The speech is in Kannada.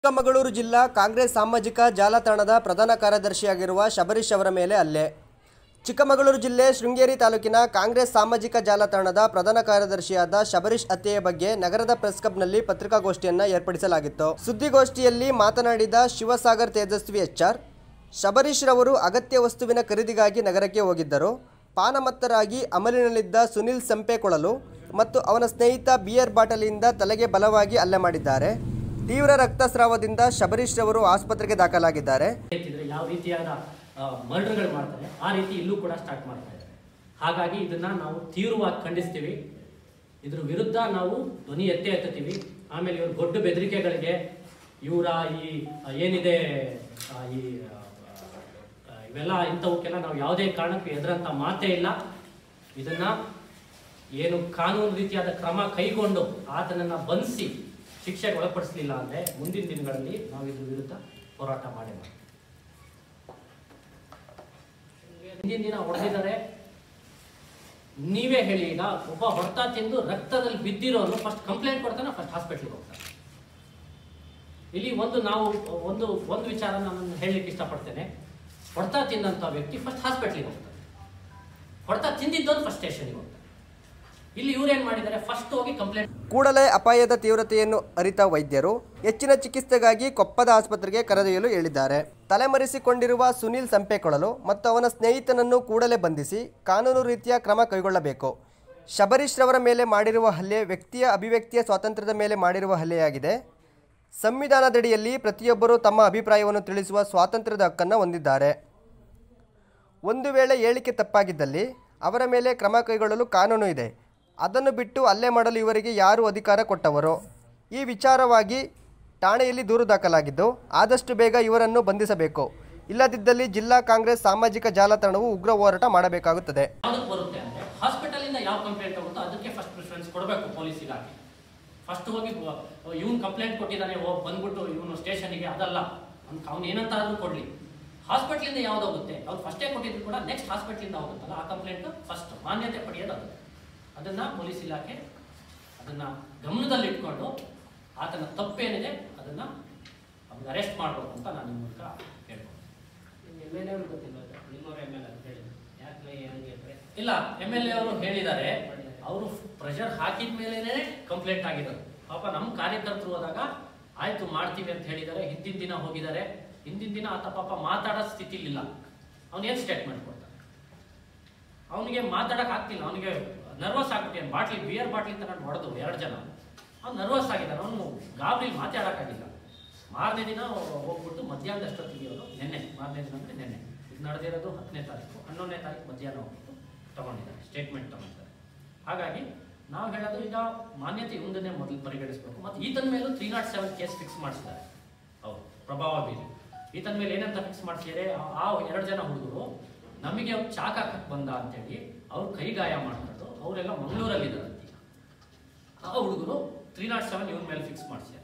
ಚಿಕ್ಕಮಗಳೂರು ಜಿಲ್ಲಾ ಕಾಂಗ್ರೆಸ್ ಸಾಮಾಜಿಕ ಜಾಲತಾಣದ ಪ್ರಧಾನ ಕಾರ್ಯದರ್ಶಿಯಾಗಿರುವ ಶಬರೀಶ್ ಅವರ ಮೇಲೆ ಹಲ್ಲೆ ಚಿಕ್ಕಮಗಳೂರು ಜಿಲ್ಲೆ ಶೃಂಗೇರಿ ತಾಲೂಕಿನ ಕಾಂಗ್ರೆಸ್ ಸಾಮಾಜಿಕ ಜಾಲತಾಣದ ಪ್ರಧಾನ ಕಾರ್ಯದರ್ಶಿಯಾದ ಶಬರೀಶ್ ಹತ್ಯೆಯ ಬಗ್ಗೆ ನಗರದ ಪ್ರೆಸ್ ಕ್ಲಬ್ನಲ್ಲಿ ಪತ್ರಿಕಾಗೋಷ್ಠಿಯನ್ನು ಏರ್ಪಡಿಸಲಾಗಿತ್ತು ಸುದ್ದಿಗೋಷ್ಠಿಯಲ್ಲಿ ಮಾತನಾಡಿದ ಶಿವಸಾಗರ್ ತೇಜಸ್ವಿ ಎಚ್ಆರ್ ಶಬರೀಶ್ ರವರು ಅಗತ್ಯ ವಸ್ತುವಿನ ಖರೀದಿಗಾಗಿ ನಗರಕ್ಕೆ ಹೋಗಿದ್ದರು ಪಾನಮತ್ತರಾಗಿ ಅಮಲಿನಲ್ಲಿದ್ದ ಸುನಿಲ್ ಸಂಪೆಕೊಳಲು ಮತ್ತು ಅವನ ಸ್ನೇಹಿತ ಬಿಯರ್ ಬಾಟಲಿಯಿಂದ ತಲೆಗೆ ಬಲವಾಗಿ ಹಲ್ಲೆ ಮಾಡಿದ್ದಾರೆ ತೀವ್ರ ರಕ್ತಸ್ರಾವದಿಂದ ಶಬರೀಶ್ ರವರು ಆಸ್ಪತ್ರೆಗೆ ದಾಖಲಾಗಿದ್ದಾರೆ ಎತ್ತಿದ್ರೆ ಯಾವ ರೀತಿಯಾದ ಮರ್ಡರ್ಗಳು ಮಾಡ್ತಾರೆ ಆ ರೀತಿ ಇಲ್ಲೂ ಕೂಡ ಸ್ಟಾರ್ಟ್ ಮಾಡ್ತಾ ಇದ್ದಾರೆ ಹಾಗಾಗಿ ಇದನ್ನ ನಾವು ತೀವ್ರವಾಗಿ ಖಂಡಿಸ್ತೀವಿ ಇದ್ರ ವಿರುದ್ಧ ನಾವು ಧ್ವನಿ ಎತ್ತೇ ಎತ್ತುತ್ತೀವಿ ಆಮೇಲೆ ಇವ್ರ ದೊಡ್ಡ ಬೆದರಿಕೆಗಳಿಗೆ ಇವರ ಈ ಆ, ಏನಿದೆ ಆ, ಈ ಆ, ಆ, ಇವೆಲ್ಲ ಇಂಥವಕ್ಕೆಲ್ಲ ನಾವು ಯಾವುದೇ ಕಾರಣಕ್ಕೂ ಎದುರಂತ ಮಾತೇ ಇಲ್ಲ ಇದನ್ನ ಏನು ಕಾನೂನು ರೀತಿಯಾದ ಕ್ರಮ ಕೈಗೊಂಡು ಆತನನ್ನ ಬಂಧಿಸಿ ಶಿಕ್ಷೆಗೆ ಒಳಪಡಿಸಲಿಲ್ಲ ಅಂದ್ರೆ ಮುಂದಿನ ದಿನಗಳಲ್ಲಿ ನಾವು ಇದ್ರ ವಿರುದ್ಧ ಹೋರಾಟ ಮಾಡೇ ಮಾಡ್ತೀವಿ ಹಿಂದಿನ ದಿನ ಹೊಡೆದಿದ್ದಾರೆ ನೀವೇ ಹೇಳಿ ಈಗ ಒಬ್ಬ ಹೊಡೆತ ತಿಂದು ರಕ್ತದಲ್ಲಿ ಬಿದ್ದಿರೋನು ಫಸ್ಟ್ ಕಂಪ್ಲೇಂಟ್ ಕೊಡ್ತಾನೆ ಫಸ್ಟ್ ಹಾಸ್ಪಿಟ್ಲಿಗೆ ಹೋಗ್ತಾನೆ ಇಲ್ಲಿ ಒಂದು ನಾವು ಒಂದು ಒಂದು ವಿಚಾರ ನಾನು ಹೇಳಲಿಕ್ಕೆ ಇಷ್ಟಪಡ್ತೇನೆ ಹೊಡೆತ ತಿಂದಂಥ ವ್ಯಕ್ತಿ ಫಸ್ಟ್ ಹಾಸ್ಪಿಟ್ಲಿಗೆ ಹೋಗ್ತಾನೆ ಹೊಡೆತ ತಿಂದಿದ್ದವನು ಫಸ್ಟ್ ಸ್ಟೇಷನ್ಗೆ ಹೋಗ್ತಾನೆ ಇಲ್ಲಿ ಇವ್ರೇನ್ ಮಾಡಿದ್ದಾರೆ ಫಸ್ಟ್ ಹೋಗಿ ಕಂಪ್ಲೇಂಟ್ ಕೂಡಲೇ ಅಪಾಯದ ತೀವ್ರತೆಯನ್ನು ಅರಿತ ವೈದ್ಯರು ಹೆಚ್ಚಿನ ಚಿಕಿತ್ಸೆಗಾಗಿ ಕೊಪ್ಪದ ಆಸ್ಪತ್ರೆಗೆ ಕರೆದೊಯ್ಯಲು ಹೇಳಿದ್ದಾರೆ ತಲೆಮರೆಸಿಕೊಂಡಿರುವ ಸುನೀಲ್ ಸಂಪೆಕೊಳಲು ಮತ್ತು ಅವನ ಸ್ನೇಹಿತನನ್ನು ಕೂಡಲೇ ಬಂಧಿಸಿ ಕಾನೂನು ರೀತಿಯ ಕ್ರಮ ಕೈಗೊಳ್ಳಬೇಕು ಶಬರೀಶ್ ರವರ ಮೇಲೆ ಮಾಡಿರುವ ಹಲ್ಲೆ ವ್ಯಕ್ತಿಯ ಅಭಿವ್ಯಕ್ತಿಯ ಸ್ವಾತಂತ್ರ್ಯದ ಮೇಲೆ ಮಾಡಿರುವ ಹಲ್ಲೆಯಾಗಿದೆ ಸಂವಿಧಾನದಡಿಯಲ್ಲಿ ಪ್ರತಿಯೊಬ್ಬರೂ ತಮ್ಮ ಅಭಿಪ್ರಾಯವನ್ನು ತಿಳಿಸುವ ಸ್ವಾತಂತ್ರ್ಯದ ಹಕ್ಕನ್ನು ಹೊಂದಿದ್ದಾರೆ ಒಂದು ವೇಳೆ ಹೇಳಿಕೆ ತಪ್ಪಾಗಿದ್ದಲ್ಲಿ ಅವರ ಮೇಲೆ ಕ್ರಮ ಕೈಗೊಳ್ಳಲು ಕಾನೂನು ಇದೆ ಅದನ್ನು ಬಿಟ್ಟು ಹಲ್ಲೆ ಮಾಡಲು ಇವರಿಗೆ ಯಾರು ಅಧಿಕಾರ ಕೊಟ್ಟವರು ಈ ವಿಚಾರವಾಗಿ ಠಾಣೆಯಲ್ಲಿ ದೂರು ದಾಖಲಾಗಿದ್ದು ಆದಷ್ಟು ಬೇಗ ಇವರನ್ನು ಬಂಧಿಸಬೇಕು ಇಲ್ಲದಿದ್ದಲ್ಲಿ ಜಿಲ್ಲಾ ಕಾಂಗ್ರೆಸ್ ಸಾಮಾಜಿಕ ಜಾಲತಾಣವು ಉಗ್ರ ಹೋರಾಟ ಮಾಡಬೇಕಾಗುತ್ತದೆ ಯಾವ್ದಕ್ಕೆ ಬರುತ್ತೆ ಅಂದ್ರೆ ಹಾಸ್ಪಿಟಲ್ ಇಂದ ಯಾವ ಕಂಪ್ಲೇಂಟ್ ಹೋಗುತ್ತೋ ಅದಕ್ಕೆ ಫಸ್ಟ್ ಪ್ರಿಫರೆನ್ಸ್ ಕೊಡಬೇಕು ಪೊಲೀಸ್ ಇಲಾಖೆ ಫಸ್ಟ್ ಹೋಗಿ ಇವನು ಕಂಪ್ಲೇಂಟ್ ಕೊಟ್ಟಿದ್ದಾನೆ ಹೋಗಿ ಬಂದ್ಬಿಟ್ಟು ಇವನು ಸ್ಟೇಷನ್ಗೆ ಅದಲ್ಲ ಅವ್ನು ಏನಂತ ಆದ್ರೂ ಕೊಡ್ಲಿ ಹಾಸ್ಪಿಟ್ಲಿಂದ ಯಾವ್ದು ಹೋಗುತ್ತೆ ಅವ್ರು ಫಸ್ಟೇ ಕೊಟ್ಟಿದ್ರು ಕೂಡ ನೆಕ್ಸ್ಟ್ ಹಾಸ್ಪಿಟ್ಲಿಂದ ಹೋಗುತ್ತಲ್ಲ ಆ ಕಂಪ್ಲೇಂಟ್ ಫಸ್ಟ್ ಮಾನ್ಯತೆ ಪಡೆಯೋದು ಅದು ಅದನ್ನ ಪೊಲೀಸ್ ಇಲಾಖೆ ಅದನ್ನ ಗಮನದಲ್ಲಿ ಇಟ್ಕೊಂಡು ಆತನ ತಪ್ಪೇನಿದೆ ಅದನ್ನ ಅವ್ನಿಗೆ ಅರೆಸ್ಟ್ ಮಾಡಬೇಕು ಅಂತ ನಾನು ನಿಮ್ಮ ಮೂಲಕ ಹೇಳ್ಬೋದು ಎಮ್ ಎಲ್ ಎ ಗೊತ್ತಿಲ್ಲ ನಿಮ್ಮವ್ರ ಎಮ್ ಎಲ್ ಎ ಹೇಳಿ ಯಾಕೆ ಹಂಗೆ ಅಂದ್ರೆ ಇಲ್ಲ ಎಮ್ ಎಲ್ ಎ ಅವರು ಹೇಳಿದ್ದಾರೆ ಅವರು ಪ್ರೆಷರ್ ಹಾಕಿದ ಮೇಲೇನೆ ಕಂಪ್ಲೇಂಟ್ ಆಗಿರೋದು ಪಾಪ ನಮ್ಮ ಕಾರ್ಯಕರ್ತರು ಹೋದಾಗ ಆಯ್ತು ಮಾಡ್ತೀವಿ ಅಂತ ಹೇಳಿದ್ದಾರೆ ಹಿಂದಿನ ದಿನ ಹೋಗಿದ್ದಾರೆ ಹಿಂದಿನ ದಿನ ಆತ ಪಾಪ ಮಾತಾಡೋ ಸ್ಥಿತಿಲಿಲ್ಲ ಅವ್ನು ಏನು ಸ್ಟೇಟ್ಮೆಂಟ್ ಕೊಡ್ತಾನೆ ಅವನಿಗೆ ಮಾತಾಡಕ್ ಆಗ್ತಿಲ್ಲ ಅವನಿಗೆ ನರ್ವಸ್ ಆಗ್ಬಿಟ್ಟು ಬಾಟ್ಲಿ ಬಿಯರ್ ಬಾಟ್ಲಿ ತಗೊಂಡು ಹೊಡೆದು ಎರಡು ಜನ ಅವ್ನು ನರ್ವಸ್ ಆಗಿದ್ದಾನೆ ಅವನು ಗಾಬರಿ ಮಾತಾಡೋಕ್ಕಾಗಿಲ್ಲ ಮಾರನೇ ದಿನ ಹೋಗ್ಬಿಟ್ಟು ಮಧ್ಯಾಹ್ನದ ಅಷ್ಟೊತ್ತಿಗೆ ಅವರು ನೆನ್ನೆ ಮಾರನೇ ದಿನ ಅಂದರೆ ನೆನ್ನೆ ಇದು ನಡೆದಿರೋದು ಹತ್ತನೇ ತಾರೀಕು ಹನ್ನೊಂದನೇ ತಾರೀಕು ಮಧ್ಯಾಹ್ನ ಹೋಗ್ಬಿಟ್ಟು ತಗೊಂಡಿದ್ದಾರೆ ಸ್ಟೇಟ್ಮೆಂಟ್ ತಗೊಂಡಿದ್ದಾರೆ ಹಾಗಾಗಿ ನಾವು ಹೇಳೋದು ಈಗ ಮಾನ್ಯತೆ ಇವಂದನ್ನೇ ಮೊದಲು ಪರಿಗಣಿಸಬೇಕು ಮತ್ತು ಈತನ ಮೇಲೂ three nought seven case fix ಮಾಡಿಸಿದ್ದಾರೆ ಹೌದು ಪ್ರಭಾವ ಬೀರಿ ಈತನ ಮೇಲೆ ಏನಂತ ಫಿಕ್ಸ್ ಮಾಡಿಸಿದರೆ ಆ ಎರಡು ಜನ ಹುಡುಗರು ನಮಗೆ ಅವ್ರು ಚಾಕ್ ಹಾಕಕ್ಕೆ ಬಂದ ಅಂತೇಳಿ ಅವ್ರು ಕೈ ಗಾಯ ಮಾಡ್ಕೊಂಡು ಅವರೆಲ್ಲ ಮಂಗಳೂರಲ್ಲಿದ್ದಾರೆ ಆ ಹುಡುಗರು ತ್ರೀ ನಾಟ್ ಸೆವೆನ್ ಇವನ್ ಮೇಲೆ ಫಿಕ್ಸ್ ಮಾಡಿಸ್ಯಾರ